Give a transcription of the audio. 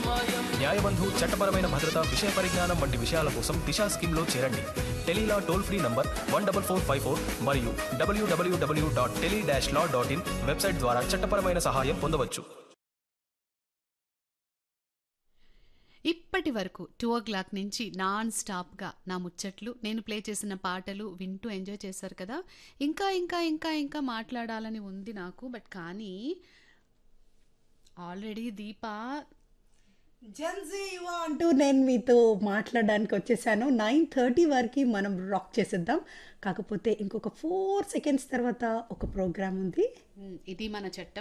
న్యాయబంధు చట్టపరమైన భద్రత విషయ పరిజ్ఞానం వంటి విషయాల కోసం దిశా స్కీమ్లో చేరండి Tele Law toll free number one double four five four మరియు W W W dot tele dash law dot in website ద్వారా చట్టపరమైన సహాయం పొందవచ్చు ఇప్పటి వరకు టూ ఓ క్లాక్ నుంచి నాన్ స్టాప్గా నా ముచ్చట్లు నేను ప్లే చేసిన పాటలు వింటూ ఎంజాయ్ చేశారు కదా ఇంకా ఇంకా ఇంకా ఇంకా మాట్లాడాలని ఉంది నాకు బట్ కానీ ఆల్రెడీ దీప జన్జీ యువ అంటూ నేను మీతో మాట్లాడడానికి వచ్చేసాను నైన్ థర్టీ వరకు మనం రాక్ చేసేద్దాం కాకపోతే ఇంకొక ఫోర్ సెకండ్స్ తర్వాత ఒక ప్రోగ్రామ్ ఉంది మ్, ఇది మన చట్టం